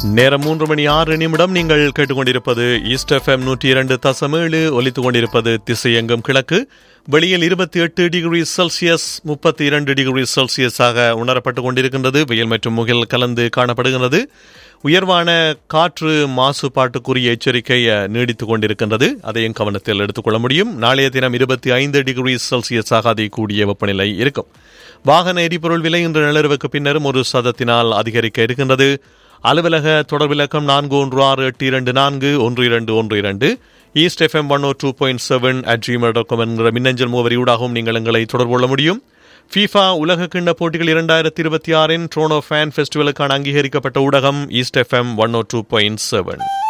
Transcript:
நேரம் மூன்று மணி ஆறு நிமிடம் நீங்கள் கேட்டுக்கொண்டிருப்பது ஈஸ்ட் எஃப்எம் நூற்றி இரண்டு தசம் ஏழு ஒலித்துக் கொண்டிருப்பது திசையெங்கும் கிழக்கு வெளியில் இருபத்தி எட்டு டிகிரி செல்சியஸ் முப்பத்தி இரண்டு டிகிரி செல்சியஸாக உணரப்பட்டுக் கொண்டிருக்கின்றது வெயில் மற்றும் முகில் கலந்து காணப்படுகிறது உயர்வான காற்று மாசுபாட்டுக்குரிய எச்சரிக்கை அஹ், நீடித்துக் கொண்டிருக்கின்றது அதையும் கவனத்தில் எடுத்துக்கொள்ள முடியும் நாளைய தினம் இருபத்தி ஐந்து டிகிரி செல்சியஸாக அதை கூடிய வெப்பநிலை இருக்கும் வாகன எரிபொருள் விலை இன்று நிலவுக்கு பின்னரும் ஒரு சதத்தினால் அதிகரிக்க இருக்கின்றது அலுவலக தொடர்பிலக்கம் நான்கு ஒன்று ஆறு எட்டு இரண்டு நான்கு ஒன்று இரண்டு ஒன்று இரண்டு East FM one O two point seven at Gmail dot com என்கிற மின்னஞ்சல் முகவரியூடாகவும் நீங்கள் எங்களை தொடர்பு கொள்ள முடியும் ஃபீஃபா உலக கிண்ண போட்டிகள் இரண்டாயிரத்தி இருபத்தி ஆறின் ட்ரோனோ ஃபேன் ஃபெஸ்டிவலுக்கான அங்கீகரிக்கப்பட்ட ஊடகம் East FM one O two point seven